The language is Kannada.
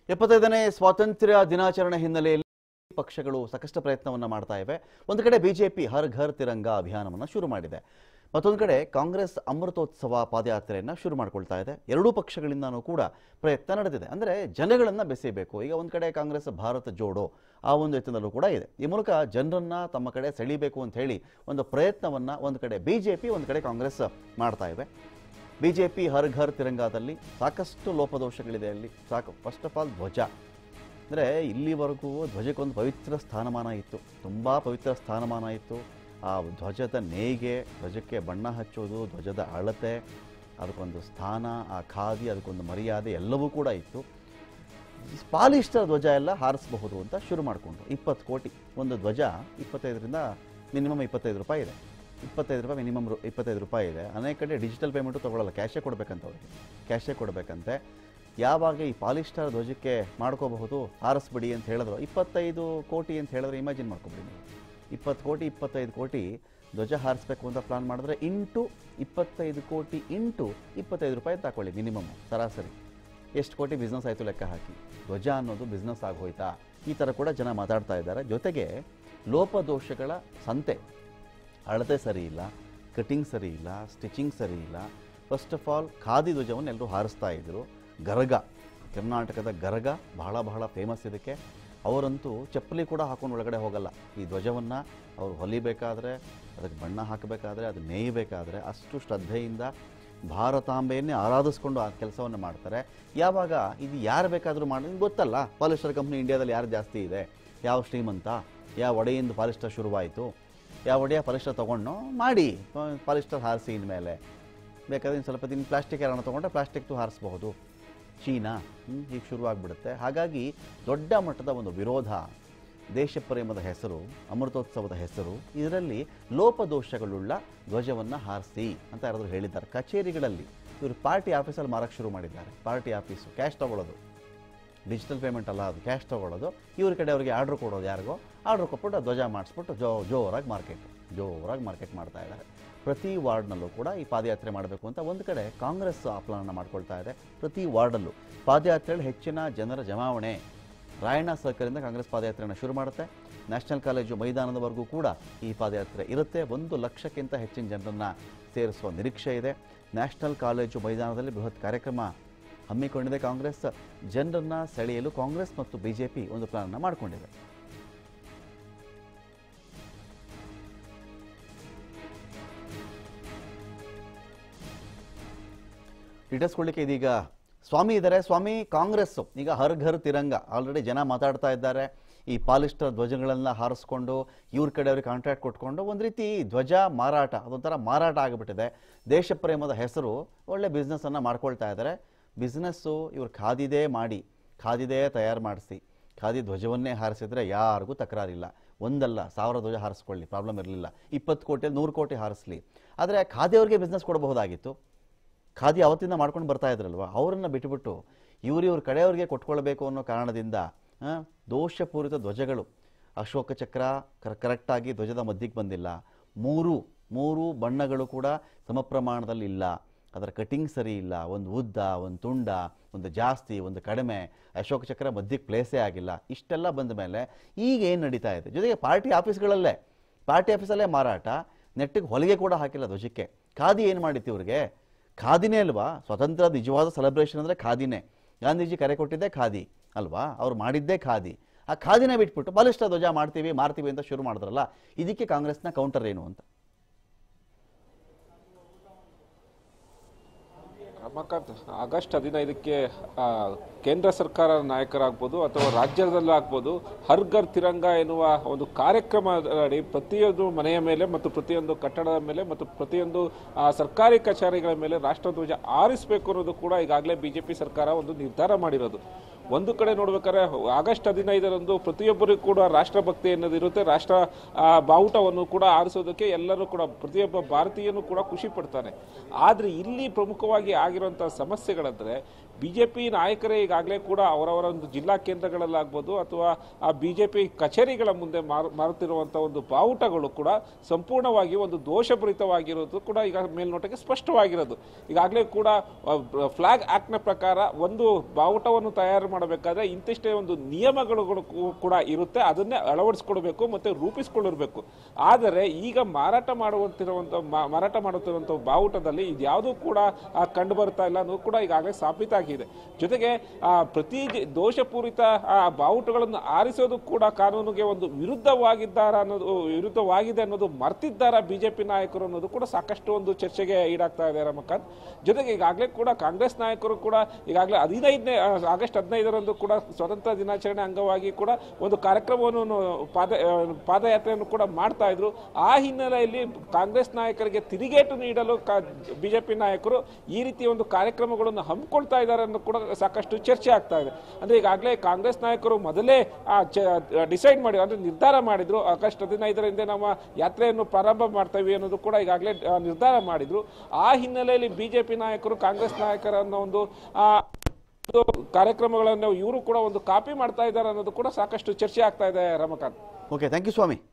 ಎಪ್ಪತ್ತೈದನೇ ಸ್ವಾತಂತ್ರ್ಯ ದಿನಾಚರಣೆ ಹಿನ್ನೆಲೆಯಲ್ಲಿ ಪಕ್ಷಗಳು ಸಾಕಷ್ಟು ಪ್ರಯತ್ನವನ್ನು ಮಾಡ್ತಾ ಇವೆ ಒಂದು ಕಡೆ ಬಿಜೆಪಿ ಹರ್ ಘರ್ ತಿರಂಗ ಅಭಿಯಾನವನ್ನು ಶುರು ಮಾಡಿದೆ ಮತ್ತೊಂದು ಕಡೆ ಕಾಂಗ್ರೆಸ್ ಅಮೃತೋತ್ಸವ ಪಾದಯಾತ್ರೆಯನ್ನು ಶುರು ಮಾಡ್ಕೊಳ್ತಾ ಇದೆ ಎರಡೂ ಪಕ್ಷಗಳಿಂದನೂ ಕೂಡ ಪ್ರಯತ್ನ ನಡೆದಿದೆ ಅಂದರೆ ಜನಗಳನ್ನು ಬೆಸೆಯಬೇಕು ಈಗ ಒಂದು ಕಡೆ ಕಾಂಗ್ರೆಸ್ ಭಾರತ ಜೋಡೋ ಆ ಒಂದು ಯತ್ನದಲ್ಲೂ ಕೂಡ ಇದೆ ಈ ಮೂಲಕ ಜನರನ್ನ ತಮ್ಮ ಕಡೆ ಸೆಳೀಬೇಕು ಅಂತ ಹೇಳಿ ಒಂದು ಪ್ರಯತ್ನವನ್ನು ಒಂದು ಕಡೆ ಬಿಜೆಪಿ ಒಂದು ಕಡೆ ಕಾಂಗ್ರೆಸ್ ಮಾಡ್ತಾ ಇವೆ ಬಿಜೆಪಿ ಹರ್ ಘರ್ ತಿರಂಗಾದಲ್ಲಿ ಸಾಕಷ್ಟು ಲೋಪದೋಷಗಳಿದೆ ಅಲ್ಲಿ ಸಾಕು ಫಸ್ಟ್ ಆಫ್ ಆಲ್ ಧ್ವಜ ಅಂದರೆ ಇಲ್ಲಿವರೆಗೂ ಧ್ವಜಕ್ಕೊಂದು ಪವಿತ್ರ ಸ್ಥಾನಮಾನ ಇತ್ತು ತುಂಬ ಪವಿತ್ರ ಸ್ಥಾನಮಾನ ಇತ್ತು ಆ ಧ್ವಜದ ನೇಯ್ಗೆ ಧ್ವಜಕ್ಕೆ ಬಣ್ಣ ಹಚ್ಚೋದು ಧ್ವಜದ ಅಳತೆ ಅದಕ್ಕೊಂದು ಸ್ಥಾನ ಆ ಖಾದಿ ಅದಕ್ಕೊಂದು ಮರ್ಯಾದೆ ಎಲ್ಲವೂ ಕೂಡ ಇತ್ತು ಪಾಲಿಸ್ಟರ್ ಧ್ವಜ ಎಲ್ಲ ಹಾರಿಸಬಹುದು ಅಂತ ಶುರು ಮಾಡಿಕೊಂಡು ಇಪ್ಪತ್ತು ಕೋಟಿ ಒಂದು ಧ್ವಜ ಇಪ್ಪತ್ತೈದರಿಂದ ಮಿನಿಮಮ್ ಇಪ್ಪತ್ತೈದು ರೂಪಾಯಿ ಇದೆ ಇಪ್ಪತ್ತೈದು ರೂಪಾಯಿ ಮಿನಿಮಮ್ ರು ಇಪ್ಪತ್ತೈದು ರೂಪಾಯಿ ಇದೆ ಅನೇಕ ಕಡೆ ಡಿಜಿಟಲ್ ಪೇಮೆಂಟು ತೊಗೊಳ್ಳಲ್ಲ ಕ್ಯಾಶೇ ಕೊಡಬೇಕಂತ ಅವ್ರಿಗೆ ಕ್ಯಾಶೇ ಕೊಡಬೇಕಂತೆ ಯಾವಾಗ ಈ ಪಾಲಿಸ್ಟರ್ ಧ್ವಜಕ್ಕೆ ಮಾಡ್ಕೋಬಹುದು ಹಾರಿಸ್ಬಿಡಿ ಅಂತ ಹೇಳಿದ್ರು ಇಪ್ಪತ್ತೈದು ಕೋಟಿ ಅಂತ ಹೇಳಿದ್ರೆ ಇಮ್ಯಾಜಿನ್ ಮಾಡ್ಕೊಬಿಡಿ ನೀವು ಇಪ್ಪತ್ತು ಕೋಟಿ ಇಪ್ಪತ್ತೈದು ಕೋಟಿ ಧ್ವಜ ಹಾರಿಸ್ಬೇಕು ಅಂತ ಪ್ಲಾನ್ ಮಾಡಿದ್ರೆ ಇಂಟು ಇಪ್ಪತ್ತೈದು ಕೋಟಿ ಇಂಟು ಇಪ್ಪತ್ತೈದು ರೂಪಾಯಿ ತಗೊಳ್ಳಿ ಮಿನಿಮಮ್ ಸರಾಸರಿ ಎಷ್ಟು ಕೋಟಿ ಬಿಸ್ನೆಸ್ ಆಯಿತು ಲೆಕ್ಕ ಹಾಕಿ ಧ್ವಜ ಅನ್ನೋದು ಬಿಸ್ನೆಸ್ ಆಗೋಯ್ತಾ ಈ ಥರ ಕೂಡ ಜನ ಮಾತಾಡ್ತಾ ಇದ್ದಾರೆ ಜೊತೆಗೆ ಲೋಪದೋಷಗಳ ಸಂತೆ ಅಳತೆ ಸರಿ ಇಲ್ಲ ಕಟಿಂಗ್ ಸರಿ ಇಲ್ಲ ಸ್ಟಿಚಿಂಗ್ ಸರಿ ಇಲ್ಲ ಫಸ್ಟ್ ಆಫ್ ಆಲ್ ಖಾದಿ ಧ್ವಜವನ್ನು ಎಲ್ಲರೂ ಹಾರಿಸ್ತಾ ಇದ್ರು ಗರಗ ಕರ್ನಾಟಕದ ಗರಗ ಬಹಳ ಬಹಳ ಫೇಮಸ್ ಇದಕ್ಕೆ ಅವರಂತೂ ಚಪ್ಪಲಿ ಕೂಡ ಹಾಕೊಂಡು ಒಳಗಡೆ ಹೋಗಲ್ಲ ಈ ಧ್ವಜವನ್ನು ಅವರು ಹೊಲಿಬೇಕಾದ್ರೆ ಅದಕ್ಕೆ ಬಣ್ಣ ಹಾಕಬೇಕಾದ್ರೆ ಅದು ನೇಯಬೇಕಾದ್ರೆ ಅಷ್ಟು ಶ್ರದ್ಧೆಯಿಂದ ಭಾರತಾಂಬೆಯನ್ನೇ ಆರಾಧಿಸ್ಕೊಂಡು ಆ ಕೆಲಸವನ್ನು ಮಾಡ್ತಾರೆ ಯಾವಾಗ ಇದು ಯಾರು ಬೇಕಾದರೂ ಮಾಡಿ ನಿಮ್ಗೆ ಗೊತ್ತಲ್ಲ ಪಾಲಿಸ್ಟರ್ ಕಂಪ್ನಿ ಇಂಡಿಯಾದಲ್ಲಿ ಯಾರು ಜಾಸ್ತಿ ಇದೆ ಯಾವ ಶ್ರೀಮಂತ ಯಾವ ಒಡೆಯಿಂದ ಪಾಲಿಸ್ಟರ್ ಶುರುವಾಯಿತು ಯಾವ ಒಡೆಯ ಪಾಲಿಸ್ಟರ್ ತೊಗೊಂಡು ಮಾಡಿ ಪ- ಪಾಲಿಸ್ಟರ್ ಹಾರಿಸಿ ಇನ್ಮೇಲೆ ಬೇಕಾದ್ರೆ ಇನ್ನು ಸ್ವಲ್ಪ ದಿನ ಪ್ಲಾಸ್ಟಿಕ್ ಯಾರನ್ನ ತೊಗೊಂಡ್ರೆ ಪ್ಲಾಸ್ಟಿಕ್ದು ಹಾರಿಸ್ಬಹುದು ಚೀನಾ ಹ್ಮ್, ಹೀಗೆ ಶುರುವಾಗ್ಬಿಡುತ್ತೆ ಹಾಗಾಗಿ ದೊಡ್ಡ ಮಟ್ಟದ ಒಂದು ವಿರೋಧ ದೇಶ ಪ್ರೇಮದ ಹೆಸರು ಅಮೃತೋತ್ಸವದ ಹೆಸರು ಇದರಲ್ಲಿ ಲೋಪದೋಷಗಳುಳ್ಳ ಧ್ವಜವನ್ನು ಹಾರಿಸಿ ಅಂತ ಯಾರಾದರೂ ಹೇಳಿದ್ದಾರೆ ಕಚೇರಿಗಳಲ್ಲಿ ಇವರು ಪಾರ್ಟಿ ಆಫೀಸಲ್ಲಿ ಮಾರಕ್ಕೆ ಶುರು ಮಾಡಿದ್ದಾರೆ ಪಾರ್ಟಿ ಆಫೀಸು ಕ್ಯಾಶ್ ತಗೊಳ್ಳೋದು ಡಿಜಿಟಲ್ ಪೇಮೆಂಟ್ ಅಲ್ಲ ಅದು ಕ್ಯಾಶ್ ತೊಗೊಳ್ಳೋದು ಇವ್ರ ಕಡೆ ಅವರಿಗೆ ಆರ್ಡ್ರ್ ಕೊಡೋದು ಯಾರಿಗೋ ಆರ್ಡ್ರ್ ಕೊಟ್ಬಿಟ್ಟು ಆ ಧ್ವಜ ಮಾಡಿಸ್ಬಿಟ್ಟು ಜೋ ಜೋರಾಗಿ ಮಾರ್ಕೆಟ್ ಜೋರಾಗಿ ಮಾರ್ಕೆಟ್ ಮಾಡ್ತಾ ಇದ್ದಾರೆ ಪ್ರತಿ ವಾರ್ಡ್ನಲ್ಲೂ ಕೂಡ ಈ ಪಾದಯಾತ್ರೆ ಮಾಡಬೇಕು ಅಂತ ಒಂದು ಕಡೆ ಕಾಂಗ್ರೆಸ್ ಆ ಪ್ಲಾನನ್ನು ಮಾಡ್ಕೊಳ್ತಾ ಇದೆ ಪ್ರತಿ ವಾರ್ಡಲ್ಲೂ ಪಾದಯಾತ್ರೆಯಲ್ಲಿ ಹೆಚ್ಚಿನ ಜನರ ಜಮಾವಣೆ ರಾಯಣ್ಣ ಸರ್ಕರಿಂದ ಕಾಂಗ್ರೆಸ್ ಪಾದಯಾತ್ರೆಯನ್ನು ಶುರು ಮಾಡುತ್ತೆ ನ್ಯಾಷನಲ್ ಕಾಲೇಜು ಮೈದಾನದವರೆಗೂ ಕೂಡ ಈ ಪಾದಯಾತ್ರೆ ಇರುತ್ತೆ ಒಂದು ಲಕ್ಷಕ್ಕಿಂತ ಹೆಚ್ಚಿನ ಜನರನ್ನು ಸೇರಿಸುವ ನಿರೀಕ್ಷೆ ಇದೆ ನ್ಯಾಷನಲ್ ಕಾಲೇಜು ಮೈದಾನದಲ್ಲಿ ಬೃಹತ್ ಕಾರ್ಯಕ್ರಮ ಹಮ್ಮಿಕೊಂಡಿದೆ ಕಾಂಗ್ರೆಸ್ ಜನರನ್ನ ಸೆಳೆಯಲು ಕಾಂಗ್ರೆಸ್ ಮತ್ತು ಬಿಜೆಪಿ ಒಂದು ಪ್ಲಾನ್ ಮಾಡಿಕೊಂಡಿದೆ ಡೀಟೇಲ್ಸ್ ಕೊಡ್ಲಿಕ್ಕೆ ಇದೀಗ ಸ್ವಾಮಿ ಇದ್ದಾರೆ ಸ್ವಾಮಿ ಕಾಂಗ್ರೆಸ್ ಈಗ ಹರ್ ಘರ್ ತಿರಂಗ ಆಲ್ರೆಡಿ ಜನ ಮಾತಾಡ್ತಾ ಇದ್ದಾರೆ ಈ ಪಾಲಿಸ್ಟರ್ ಧ್ವಜಗಳನ್ನ ಹಾರಿಸ್ಕೊಂಡು ಇವ್ರ ಕಡೆ ಅವ್ರಿಗೆ ಕಾಂಟ್ರಾಕ್ಟ್ ಕೊಟ್ಕೊಂಡು ಒಂದು ರೀತಿ ಧ್ವಜ ಮಾರಾಟ ಅದೊಂಥರ ಮಾರಾಟ ಆಗಿಬಿಟ್ಟಿದೆ ದೇಶ ಪ್ರೇಮದ ಹೆಸರು ಒಳ್ಳೆ ಬಿಸ್ನೆಸ್ ಅನ್ನ ಮಾಡ್ಕೊಳ್ತಾ ಇದ್ದಾರೆ ಬಿಸ್ನೆಸ್ಸು ಇವ್ರು ಖಾದಿದೇ ಮಾಡಿ ಖಾದಿದೇ ತಯಾರು ಮಾಡಿಸಿ ಖಾದಿ ಧ್ವಜವನ್ನೇ ಹಾರಿಸಿದ್ರೆ ಯಾರಿಗೂ ತಕರಾರಿಲ್ಲ ಒಂದಲ್ಲ ಸಾವಿರ ಧ್ವಜ ಹಾರಿಸ್ಕೊಳ್ಳಿ ಪ್ರಾಬ್ಲಮ್ ಇರಲಿಲ್ಲ ಇಪ್ಪತ್ತು ಕೋಟಿ ನೂರು ಕೋಟಿ ಹಾರಿಸ್ಲಿ ಆದರೆ ಖಾದಿಯವ್ರಿಗೆ ಬಿಸ್ನೆಸ್ ಕೊಡಬಹುದಾಗಿತ್ತು ಖಾದಿ ಅವತ್ತಿಂದ ಮಾಡ್ಕೊಂಡು ಬರ್ತಾ ಇದ್ರಲ್ವ ಅವರನ್ನ ಬಿಟ್ಟುಬಿಟ್ಟು ಇವ್ರು ಇವ್ರ ಕಡೆಯವ್ರಿಗೆ ಕೊಟ್ಕೊಳ್ಬೇಕು ಅನ್ನೋ ಕಾರಣದಿಂದ ಆ, ದೋಷಪೂರಿತ ಧ್ವಜಗಳು ಅಶೋಕ ಚಕ್ರ ಕರ್ ಕರೆಕ್ಟಾಗಿ ಧ್ವಜದ ಮಧ್ಯಕ್ಕೆ ಬಂದಿಲ್ಲ ಮೂರು ಮೂರು ಬಣ್ಣಗಳು ಕೂಡ ಸಮ ಪ್ರಮಾಣದಲ್ಲಿ ಇಲ್ಲ ಅದರ ಕಟಿಂಗ್ ಸರಿ ಇಲ್ಲ ಒಂದು ಉದ್ದ ಒಂದು ತುಂಡ ಒಂದು ಜಾಸ್ತಿ ಒಂದು ಕಡಿಮೆ ಅಶೋಕ ಚಕ್ರ ಮಧ್ಯಕ್ಕೆ ಪ್ಲೇಸೇ ಆಗಿಲ್ಲ ಇಷ್ಟೆಲ್ಲ ಬಂದ ಮೇಲೆ ಈಗ ಏನು ನಡೀತಾ ಇದೆ ಜೊತೆಗೆ ಪಾರ್ಟಿ ಆಫೀಸ್ಗಳಲ್ಲೇ ಪಾರ್ಟಿ ಆಫೀಸಲ್ಲೇ ಮಾರಾಟ ನೆಟ್ಟಿಗೆ ಹೊಲಿಗೆ ಕೂಡ ಹಾಕಿಲ್ಲ ಧ್ವಜಕ್ಕೆ ಖಾದಿ ಏನು ಮಾಡಿತ್ತು ಇವ್ರಿಗೆ ಖಾದಿನೇ ಅಲ್ವಾ ಸ್ವತಂತ್ರ ನಿಜವಾದ ಸೆಲೆಬ್ರೇಷನ್ ಅಂದರೆ ಖಾದಿನೇ ಗಾಂಧೀಜಿ ಕರೆ ಕೊಟ್ಟಿದ್ದೇ ಖಾದಿ ಅಲ್ವಾ ಅವ್ರು ಮಾಡಿದ್ದೇ ಖಾದಿ ಆ ಖಾದಿನೇ ಬಿಟ್ಬಿಟ್ಟು ಬಲಿಷ್ಠ ಧ್ವಜ ಮಾಡ್ತೀವಿ ಮಾರ್ತೀವಿ ಅಂತ ಶುರು ಮಾಡಿದ್ರಲ್ಲ ಇದಕ್ಕೆ ಕಾಂಗ್ರೆಸ್ನ ಕೌಂಟರ್ ಏನು ಅಂತ ರಮಾಕಾಂತ್ ಆಗಸ್ಟ್ ಹದಿನೈದಕ್ಕೆ ಆ, ಕೇಂದ್ರ ಸರ್ಕಾರ ನಾಯಕರಾಗ್ಬೋದು ಅಥವಾ ರಾಜ್ಯದಲ್ಲಾಗ್ಬೋದು ಹರ್ ಘರ್ ತಿರಂಗ ಎನ್ನುವ ಒಂದು ಕಾರ್ಯಕ್ರಮ ಅಡಿ ಪ್ರತಿಯೊಂದು ಮನೆಯ ಮೇಲೆ ಮತ್ತು ಪ್ರತಿಯೊಂದು ಕಟ್ಟಡದ ಮೇಲೆ ಮತ್ತು ಪ್ರತಿಯೊಂದು ಆ, ಸರ್ಕಾರಿ ಕಚೇರಿಗಳ ಮೇಲೆ ರಾಷ್ಟ್ರಧ್ವಜ ಆರಿಸಬೇಕು ಅನ್ನೋದು ಕೂಡ ಈಗಾಗಲೇ ಬಿಜೆಪಿ ಸರ್ಕಾರ ಒಂದು ನಿರ್ಧಾರ ಮಾಡಿರೋದು ಒಂದು ಕಡೆ ನೋಡ್ಬೇಕಾದ್ರೆ ಆಗಸ್ಟ್ ಹದಿನೈದರಂದು ಪ್ರತಿಯೊಬ್ಬರಿಗೂ ಕೂಡ ರಾಷ್ಟ್ರಭಕ್ತಿ ಅನ್ನೋದು ಇರುತ್ತೆ ರಾಷ್ಟ್ರ ಆ, ಬಾವುಟವನ್ನು ಕೂಡ ಆರಿಸೋದಕ್ಕೆ ಎಲ್ಲರೂ ಕೂಡ ಪ್ರತಿಯೊಬ್ಬ ಭಾರತೀಯನೂ ಕೂಡ ಖುಷಿ ಪಡ್ತಾನೆ ಆದ್ರೆ ಇಲ್ಲಿ ಪ್ರಮುಖವಾಗಿ ಆಗಿರುವಂತಹ ಸಮಸ್ಯೆಗಳಂದ್ರೆ ಬಿಜೆಪಿ ನಾಯಕರೇ ಈಗಾಗಲೇ ಕೂಡ ಅವರವರ ಒಂದು ಜಿಲ್ಲಾ ಕೇಂದ್ರಗಳಲ್ಲಾಗ್ಬೋದು ಅಥವಾ ಆ ಬಿಜೆಪಿ ಕಚೇರಿಗಳ ಮುಂದೆ ಮಾರು ಮಾರುತ್ತಿರುವಂಥ ಒಂದು ಬಾವುಟಗಳು ಕೂಡ ಸಂಪೂರ್ಣವಾಗಿ ಒಂದು ದೋಷಭರಿತವಾಗಿರೋದು ಕೂಡ ಈಗ ಮೇಲ್ನೋಟಕ್ಕೆ ಸ್ಪಷ್ಟವಾಗಿರೋದು ಈಗಾಗಲೇ ಕೂಡ ಫ್ಲಾಗ್ ಆಕ್ಟ್ನ ಪ್ರಕಾರ ಒಂದು ಬಾವುಟವನ್ನು ತಯಾರು ಮಾಡಬೇಕಾದ್ರೆ ಇಂತಿಷ್ಟೇ ಒಂದು ನಿಯಮಗಳು ಕೂ- ಕೂಡ ಇರುತ್ತೆ ಅದನ್ನೇ ಅಳವಡಿಸ್ಕೊಳ್ಬೇಕು ಮತ್ತೆ ರೂಪಿಸ್ಕೊಂಡಿರ್ಬೇಕು ಆದರೆ ಈಗ ಮಾರಾಟ ಮಾಡುವಂತಿರುವಂಥ ಮಾ- ಮಾರಾಟ ಮಾಡುತ್ತಿರುವಂಥ ಬಾವುಟದಲ್ಲಿ ಇದ್ಯಾವುದೂ ಕೂಡ ಆ, ಕಂಡು ಬರ್ತಾ ಇಲ್ಲ ಅನ್ನೋದು ಕೂಡ ಈಗಾಗಲೇ ಸಾಬೀತಾಗಿದೆ ಜೊತೆಗೆ ಆ, ಪ್ರತಿ ಜಿ- ದೋಷಪೂರಿತ ಆ ಬಾವುಟಗಳನ್ನು ಆರಿಸೋದು ಕೂಡ ಕಾನೂನಿಗೆ ಒಂದು ವಿರುದ್ಧವಾಗಿದ್ದಾರ ಅನ್ನೋದು ವಿರುದ್ಧವಾಗಿದೆ ಅನ್ನೋದು ಮರ್ತಿದ್ದಾರ ಬಿಜೆಪಿ ನಾಯಕರು ಅನ್ನೋದು ಕೂಡ ಸಾಕಷ್ಟು ಒಂದು ಚರ್ಚೆಗೆ ಈಡಾಗ್ತಾ ಇದೆ ರಮಕಾಂತ್ ಜೊತೆಗೆ ಈಗಾಗಲೇ ಕೂಡ ಕಾಂಗ್ರೆಸ್ ನಾಯಕರು ಕೂಡ ಈಗಾಗಲೇ ಹದಿನೈದನೇ ಆ, ಆಗಸ್ಟ್ ಹದಿನೈದರಂದು ಕೂಡ ಸ್ವತಂತ್ರ ದಿನಾಚರಣೆ ಅಂಗವಾಗಿ ಕೂಡ ಒಂದು ಕಾರ್ಯಕ್ರಮವನ್ನು ಪಾದ ಆ, ಪಾದಯಾತ್ರೆಯನ್ನು ಕೂಡ ಮಾಡ್ತಾ ಇದ್ರು ಆ ಹಿನ್ನೆಲೆಯಲ್ಲಿ ಕಾಂಗ್ರೆಸ್ ನಾಯಕರಿಗೆ ತಿರುಗೇಟು ನೀಡಲು ಬಿಜೆಪಿ ನಾಯಕರು ಈ ರೀತಿಯ ಒಂದು ಕಾರ್ಯಕ್ರಮಗಳನ್ನು ಹಮ್ಮಿಕೊಳ್ತಾ ಇದ್ದಾರೆ ಅನ್ನೋ ಕೂಡ ಸಾಕಷ್ಟು ಚರ್ಚೆ ಆಗ್ತಾ ಇದೆ ಅಂದ್ರೆ ಈಗಾಗಲೇ ಕಾಂಗ್ರೆಸ್ ನಾಯಕರು ಮೊದಲೇ ಡಿಸೈಡ್ ಮಾಡಿ ಅಂದ್ರೆ ನಿರ್ಧಾರ ಮಾಡಿದ್ರು ಆಗಸ್ಟ್ ಹದಿನೈದರಿಂದ ನಮ್ಮ ಯಾತ್ರೆಯನ್ನು ಪ್ರಾರಂಭ ಮಾಡ್ತೇವೆ ಅನ್ನೋದು ಕೂಡ ಈಗಾಗಲೇ ಆ, ನಿರ್ಧಾರ ಮಾಡಿದ್ರು ಆ ಹಿನ್ನೆಲೆಯಲ್ಲಿ ಬಿಜೆಪಿ ನಾಯಕರು ಕಾಂಗ್ರೆಸ್ ನಾಯಕರನ್ನ ಒಂದು ಆ, ಒಂದು ಕಾರ್ಯಕ್ರಮಗಳನ್ನು ಇವರು ಕೂಡ ಒಂದು ಕಾಪಿ ಮಾಡ್ತಾ ಇದ್ದಾರೆ ಅನ್ನೋದು ಕೂಡ ಸಾಕಷ್ಟು ಚರ್ಚೆ ಆಗ್ತಾ ಇದೆ Ramakant okay thank you Swami